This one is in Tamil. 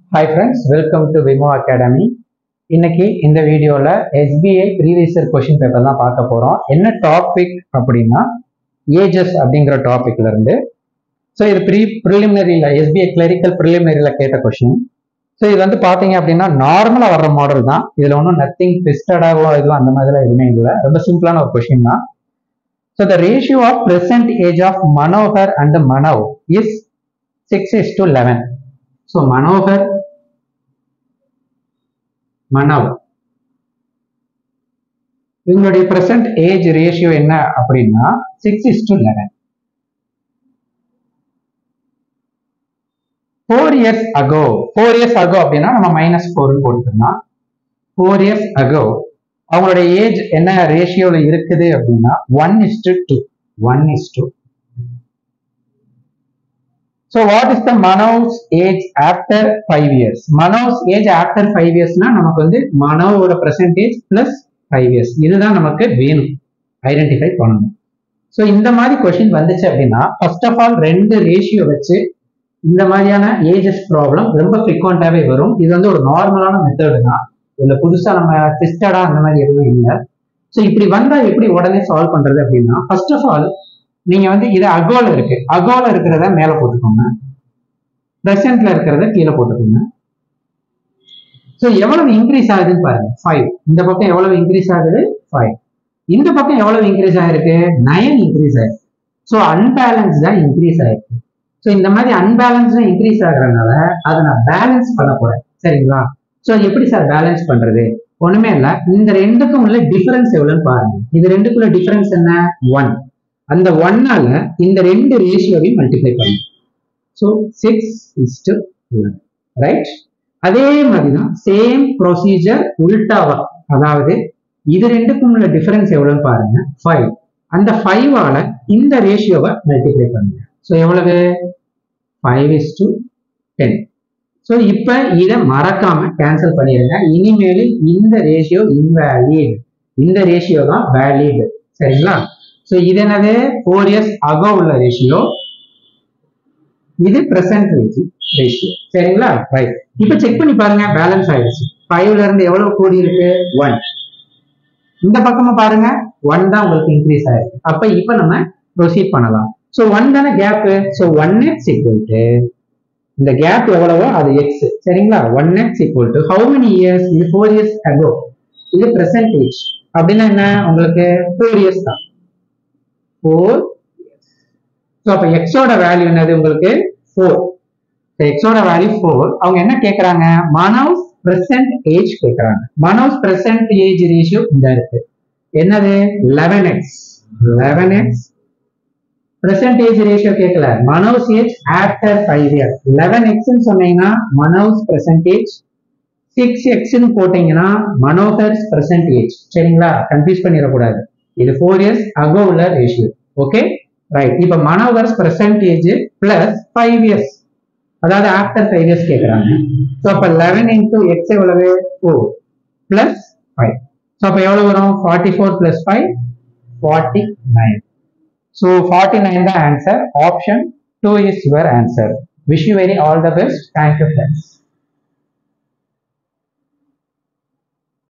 Hi friends welcome to Vimo academy இன்னைக்கு இந்த வீடியோவில் எஸ்பிஐ ப்ரீவியஸர் கொஷின் பேப்பர் தான் பார்க்க போகிறோம் என்ன டாபிக் அப்படின்னா ஏஜஸ் அப்படிங்கிற டாபிக்ல இருந்து ஸோ இது ப்ரீ ப்ரிலிமினரியில் எஸ்பிஐ கிளரிக்கல் ப்ரிலிமினரியில் கேட்ட கொஷின் ஸோ இது வந்து பார்த்தீங்க அப்படின்னா நார்மலாக வர்ற மாடல் தான் இதில் ஒன்றும் நத்திங் ட்விஸ்டடாகவோ இதுவும் அந்த மாதிரிலாம் எதுவுமே இல்லை ரொம்ப சிம்பிளான ஒரு கொஷின் தான் so the ratio of present age of Manohar and Manav is six is to eleven so Manohar Manav இவங்களுடைய பிரசன்ட் ஏஜ் ரேஷியோ என்ன அப்படின்னா six is to eleven four years ago four years ago அப்படின்னா நம்ம மைனஸ் ஃபோர்னு போட்டுக்கலாம் ஃபோர் இயர்ஸ் அகோ அவங்களுடைய ஏஜ் என்ன ரேஷியோல இருக்குது அப்படின்னா one is to two one is to So what is the Manav's age after five years? Manav's age after five yearsனா நமக்கு வந்து மனோவோட percentage plus five years இதுதான் நமக்கு வேணும் ஐடென்டிஃபை பண்ணணும் ஸோ இந்த மாதிரி கொஷின் வந்துச்சு அப்படின்னா ஃபர்ஸ்ட் ஆஃப் ஆல் ரெண்டு ரேஷியோ வச்சு இந்த மாதிரியான ஏஜஸ் ப்ராப்ளம் ரொம்ப ஃப்ரீக்வெண்ட்டாகவே வரும் இது வந்து ஒரு நார்மலான மெத்தடு தான் இதில் புதுசாக நம்ம ட்விஸ்டடா அந்த மாதிரி எதுவும் இல்லை ஸோ இப்படி வந்தால் எப்படி உடனே சால்வ் பண்ணுறது அப்படின்னா ஃபர்ஸ்ட் ஆஃப் ஆல் நீங்க வந்து இது அகோல இருக்கு அகோல இருக்கிறத மேல போட்டுக்கோங்க பிரசன்ட்ல இருக்கிறத கீழே போட்டுக்கோங்க ஸோ எவ்வளவு இன்க்ரீஸ் ஆகுதுன்னு பாருங்க ஃபைவ் இந்த பக்கம் எவ்வளவு இன்க்ரீஸ் ஆகுது ஃபைவ் இந்த பக்கம் எவ்வளவு இன்க்ரீஸ் ஆயிருக்கு நயன் இன்க்ரீஸ் ஆயிருக்கு ஸோ அன்பேலன்ஸ் தான் இன்க்ரீஸ் ஆயிருக்கு ஸோ இந்த மாதிரி அன்பேலன்ஸ் இன்க்ரீஸ் ஆகுறதுனால அதை நான் பேலன்ஸ் பண்ண போறேன் சரிங்களா ஸோ எப்படி சார் பேலன்ஸ் பண்றது ஒண்ணுமே இல்லை இந்த ரெண்டுக்கும் உள்ள டிஃபரன்ஸ் எவ்வளவுன்னு பாருங்க இது ரெண்டுக்குள்ள டிஃபரன்ஸ் என்ன ஒன் அந்த ஒன்னால இந்த ரெண்டு ரேஷியோவையும் மல்டிப்ளை பண்ணும் ஸோ சிக்ஸ் இஸ்டு ரைட் அதே மாதிரி தான் சேம் ப்ரொசீஜர் உல்டாவா அதாவது இது ரெண்டுக்கும் உள்ள டிஃபரன்ஸ் எவ்வளவுன்னு பாருங்க ஃபைவ் அந்த ஃபைவால இந்த ரேஷியோவை மல்டிப்ளை பண்ணுங்க ஸோ எவ்வளவு five is to ten so இப்போ இதை மறக்காம கேன்சல் பண்ணிடுங்க இனிமேல் இந்த ரேஷியோ இன்வேலிட் இந்த ரேஷியோ தான் வேலிட் சரிங்களா ஸோ இது என்னது ஃபோர் இயர்ஸ் அகோ உள்ள ரேஷியோ இது பிரசன்ட் ரேஷியோ சரிங்களா ரைட் இப்போ செக் பண்ணி பாருங்க பேலன்ஸ் ஆயிடுச்சு ஃபைவ்ல இருந்து எவ்வளவு கூடி இருக்கு ஒன் இந்த பக்கமா பாருங்க ஒன் தான் உங்களுக்கு இன்க்ரீஸ் ஆயிருக்கு அப்ப இப்போ நம்ம ப்ரொசீட் பண்ணலாம் ஸோ ஒன் தானே gap so one x equal to இந்த கேப் எவ்வளவோ அது எக்ஸ் சரிங்களா one x equal to how many years இது ஃபோர் இயர்ஸ் அகோ இது பிரசன்டேஜ் அப்படின்னா என்ன உங்களுக்கு ஃபோர் இயர்ஸ் தான் ஃபோர் ஸோ அப்போ எக்ஸோட வேல்யூ என்னது உங்களுக்கு ஃபோர் எக்ஸோட வேல்யூ ஃபோர் அவங்க என்ன கேட்குறாங்க மனோஸ் பிரசன்ட் ஏஜ் கேட்குறாங்க மனோஸ் பிரசன்ட் ஏஜ் ரேஷியோ இந்த இருக்கு என்னது eleven x eleven x present age ratio கேட்கல Manav's age after five year eleven எக்ஸ்ன்னு சொன்னீங்கன்னா மனோஸ் பிரசன்டேஜ் சிக்ஸ் எக்ஸ்ன்னு போட்டீங்கன்னா மனோகர்ஸ் பிரசன்ட் ஏஜ் சரிங்களா கன்ஃபியூஸ் பண்ணிடக்கூடாது இது ஃபோர் இயர்ஸ் அகோ உள்ள ரேஷியோ ஓகே ரைட் இப்போ Manohar's present age plus five years அதாவது ஆஃப்டர் ஃபைவ் இயர்ஸ் கேட்குறாங்க ஸோ அப்போ லெவன் இன்டூ எக்ஸ் எவ்வளவு ஃபோர் பிளஸ் ஃபைவ் ஸோ அப்போ எவ்வளோ வரும் forty four plus five forty nine so forty nine தான் answer option two is your answer wish you very all the best thank you friends